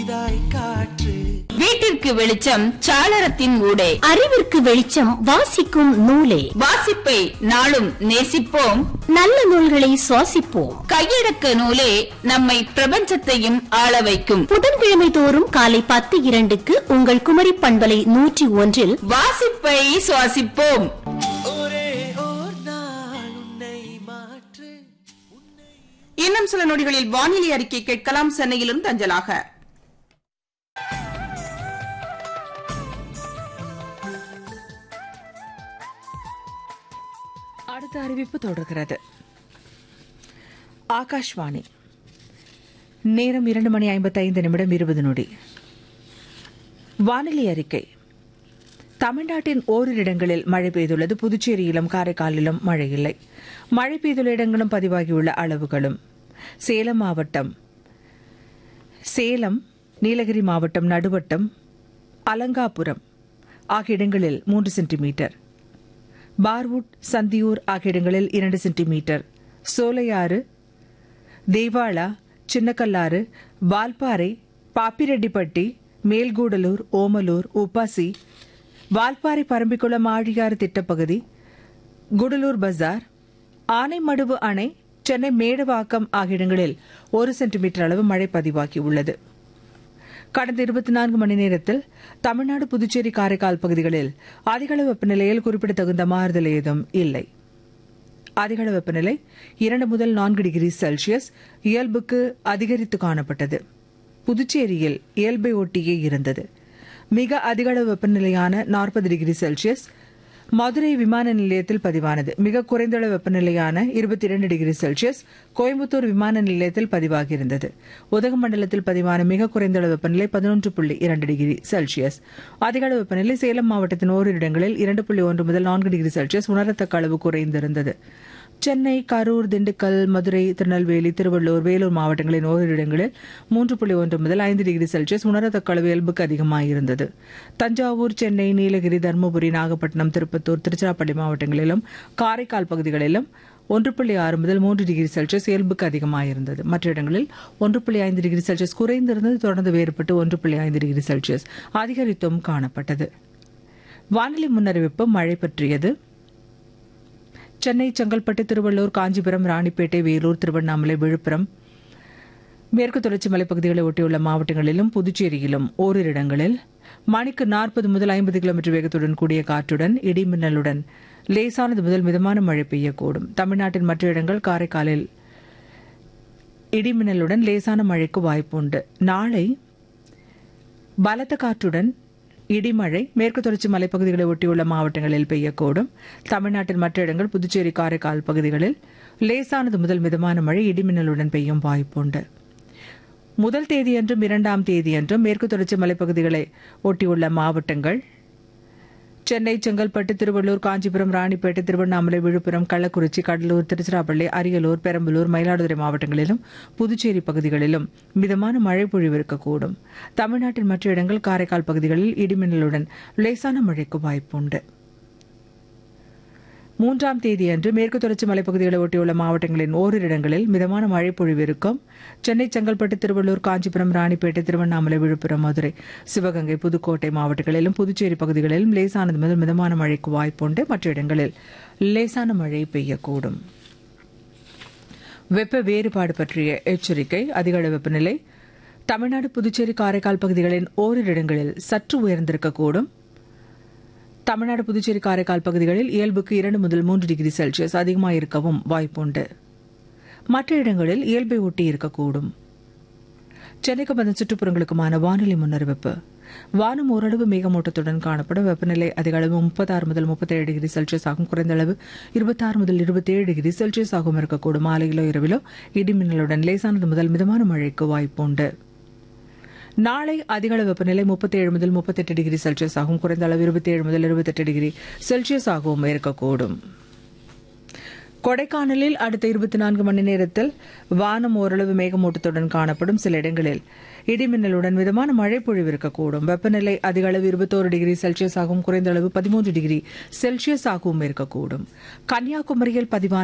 இதாய் காற்று வீட்டிற்கு வெளிச்சம் சாளரத்தின் ஊடே அறிவிற்கு வெளிச்சம் வாசிக்கும் நூலே வாசிப்பை நாளும் நேசிப்போம் நல்ல நூல்களை சுவாசிப்போம் கையடக்க நூலே நம்மை பிரபஞ்சத்தையும் ஆள வைக்கும் புதன்கிழமை தோறும் காலை பத்து இரண்டுக்கு உங்கள் குமரி பண்பலை நூற்றி ஒன்றில் வாசிப்பை சுவாசிப்போம் ஒரே ஓர் நாள் உன்னை மாற்று இன்னும் சில நொடிகளில் வானிலை அறிக்கை கேட்கலாம் சென்னையிலிருந்து அஞ்சலாக அடுத்த அறிவிப்பு தொடர்கிறது ஆகாஷ்வாணி நேரம் இரண்டு மணி ஐம்பத்தைந்து நிமிடம் இருபது நொடி வானிலை அறிக்கை தமிழ்நாட்டின் ஓரிரு இடங்களில் மழை பெய்துள்ளது புதுச்சேரியிலும் காரைக்காலிலும் மழை இல்லை மழை பெய்துள்ள இடங்களும் பதிவாகியுள்ள அளவுகளும் சேலம் மாவட்டம் சேலம் நீலகிரி மாவட்டம் நடுவட்டம் அலங்காபுரம் ஆகிய இடங்களில் மூன்று சென்டிமீட்டர் பார்வுட் சந்தியூர் ஆகிய இடங்களில் இரண்டு சென்டிமீட்டர் சோலையாறு தேவாளா சின்னக்கல்லாறு வால்பாறை பாப்பிரெட்டிப்பட்டி மேல்கூடலூர் ஓமலூர் உப்பாசி வால்பாறை பரம்பிக்குளம் ஆழியாறு திட்டப்பகுதி குடலூர் பஜார் ஆனைமடுவு அணை சென்னை மேடவாக்கம் ஆகிய இடங்களில் ஒரு சென்டிமீட்டர் அளவு மழை பதிவாகியுள்ளது கடந்த இருபத்தி நான்கு மணி நேரத்தில் தமிழ்நாடு புதுச்சேரி காரைக்கால் பகுதிகளில் அதிகளவு வெப்பநிலையில் குறிப்பிடத்தகுந்த மாறுதல் ஏதும் இல்லை அதிகள வெப்பநிலை இரண்டு முதல் நான்கு டிகிரி செல்சியஸ் இயல்புக்கு அதிகரித்து காணப்பட்டது புதுச்சேரியில் இயல்பை ஒட்டியே இருந்தது மிக அதிகளவு வெப்பநிலையான நாற்பது டிகிரி செல்சியஸ் மதுரை விமான நிலையத்தில் பதிவானது மிக குறைந்த அளவு வெப்பநிலையான இருபத்தி இரண்டு டிகிரி செல்சியஸ் கோயம்புத்தூர் விமான நிலையத்தில் பதிவாகியிருந்தது உதகமண்டலத்தில் பதிவான மிக குறைந்த அளவு வெப்பநிலை பதினொன்று புள்ளி இரண்டு டிகிரி செல்சியஸ் அதிக அளவு வெப்பநிலை சேலம் மாவட்டத்தின் ஓரிரு இடங்களில் இரண்டு புள்ளி ஒன்று முதல் நான்கு டிகிரி செல்சியஸ் உணரத்தக்க அளவு குறைந்திருந்தது சென்னை கரூர் திண்டுக்கல் மதுரை திருநெல்வேலி திருவள்ளூர் வேலூர் மாவட்டங்களின் ஓரிரு இடங்களில் மூன்று புள்ளி ஒன்று முதல் ஐந்து டிகிரி செல்சியஸ் உணரத்தக்க அளவு இயல்புக்கு அதிகமாயிருந்தது தஞ்சாவூர் சென்னை நீலகிரி தருமபுரி நாகப்பட்டினம் திருப்பத்தூர் திருச்சிராப்பள்ளி மாவட்டங்களிலும் காரைக்கால் பகுதிகளிலும் ஒன்று புள்ளி ஆறு முதல் மூன்று டிகிரி செல்சியஸ் இயல்புக்கு அதிகமாயிருந்தது மற்ற இடங்களில் ஒன்று புள்ளி ஐந்து டிகிரி செல்சியஸ் குறைந்திருந்தது தொடர்ந்து வேறுபட்டு ஒன்று புள்ளி ஐந்து டிகிரி செல்சியஸ் அதிகரித்தும் காணப்பட்டது வானிலை முன்னறிவிப்பு மழை பற்றியது சென்னை செங்கல்பட்டு திருவள்ளூர் காஞ்சிபுரம் ராணிப்பேட்டை வேலூர் திருவண்ணாமலை விழுப்புரம் மேற்கு தொடர்ச்சி மலைப்பகுதிகளை ஒட்டியுள்ள மாவட்டங்களிலும் புதுச்சேரியிலும் ஓரிரு இடங்களில் மணிக்கு நாற்பது முதல் ஐம்பது கிலோமீட்டர் வேகத்துடன் கூடிய காற்றுடன் இடிமின்னலுடன் லேசானது முதல் மிதமான மழை பெய்யக்கூடும் தமிழ்நாட்டின் மற்ற இடங்கள் காரைக்காலில் இடிமின்னலுடன் லேசான மழைக்கு வாய்ப்புண்டு நாளை பலத்த காற்றுடன் இடிமழை மேற்கு தொடர்ச்சி மலைப்பகுதிகளை ஒட்டியுள்ள மாவட்டங்களில் பெய்யக்கூடும் தமிழ்நாட்டின் மற்ற இடங்கள் புதுச்சேரி காரைக்கால் பகுதிகளில் லேசானது முதல் மிதமான மழை இடிமின்னலுடன் பெய்யும் வாய்ப்புண்டு முதல் தேதியன்றும் இரண்டாம் தேதியன்றும் மேற்கு தொடர்ச்சி மலைப்பகுதிகளை ஒட்டியுள்ள மாவட்டங்கள் சென்னை செங்கல்பட்டு திருவள்ளூர் காஞ்சிபுரம் ராணிப்பேட்டை திருவண்ணாமலை விழுப்புரம் கள்ளக்குறிச்சி கடலூர் திருச்சிராப்பள்ளி அரியலூர் பெரம்பலூர் மயிலாடுதுறை மாவட்டங்களிலும் புதுச்சேரி பகுதிகளிலும் மிதமான மழை பொழிவிருக்கக்கூடும் தமிழ்நாட்டின் மற்ற இடங்கள் காரைக்கால் பகுதிகளில் இடிமின்னலுடன் லேசான மழைக்கு வாய்ப்புண்டு மூன்றாம் தேதியன்று மேற்கு தொடர்ச்சி மலைப்பகுதிகளை ஒட்டியுள்ள மாவட்டங்களின் ஓரிரு இடங்களில் மிதமான மழை பொழிவிருக்கும் சென்னை செங்கல்பட்டு திருவள்ளூர் காஞ்சிபுரம் ராணிப்பேட்டை திருவண்ணாமலை விழுப்புரம் மதுரை சிவகங்கை புதுக்கோட்டை மாவட்டங்களிலும் புதுச்சேரி பகுதிகளிலும் லேசானது முதல் மிதமான மழைக்கு வாய்ப்புண்டு மற்ற இடங்களில் லேசான மழை பெய்யக்கூடும் வெப்ப வேறுபாடு பற்றிய எச்சரிக்கை அதிகள வெப்பநிலை தமிழ்நாடு புதுச்சேரி காரைக்கால் பகுதிகளின் ஓரிரு இடங்களில் சற்று உயர்ந்திருக்கக்கூடும் தமிழ்நாடு புதுச்சேரி காரைக்கால் பகுதிகளில் இயல்புக்கு இரண்டு முதல் மூன்று டிகிரி செல்சியஸ் அதிகமாக இருக்கவும் வாய்ப்புண்டு மற்ற இடங்களில் இயல்பை ஒட்டி இருக்கக்கூடும் சென்னைக்கு வந்த சுற்றுப்புறங்களுக்குமான வானிலை முன்னறிவிப்பு வானம் ஓரளவு மேகமூட்டத்துடன் காணப்படும் வெப்பநிலை அதிக அளவு முப்பத்தாறு முதல் முப்பத்தேழு டிகிரி செல்சியஸ் ஆகும் குறைந்த அளவு இருபத்தாறு முதல் இருபத்தேழு டிகிரி செல்சியஸ் ஆகும் இருக்கக்கூடும் மாலையிலோ இரவிலோ இடிமின்னலுடன் லேசானது முதல் மிதமான மழைக்கு வாய்ப்புண்டு நாளை அதிகளவு வெப்பநிலை முப்பத்தேழு முதல் முப்பத்தெட்டு டிகிரி செல்சியஸ் ஆகும் குறைந்த அளவு இருபத்தேழு முதல் இருபத்தெட்டு டிகிரி செல்சியஸ் ஆகவும் இருக்கக்கூடும் கொடைக்கானலில் அடுத்த இருபத்தி நான்கு மணி நேரத்தில் வானம் ஓரளவு மேகமூட்டத்துடன் காணப்படும் சில இடங்களில் இடிமின்னலுடன் மிதமான மழை பொழிவிருக்கக்கூடும் வெப்பநிலை அதிக அளவு இருபத்தோரு டிகிரி செல்சியஸ் ஆகவும் குறைந்த அளவு பதிமூன்று டிகிரி செல்சியஸ் ஆகவும் இருக்கக்கூடும் கன்னியாகுமரியில் பதிவான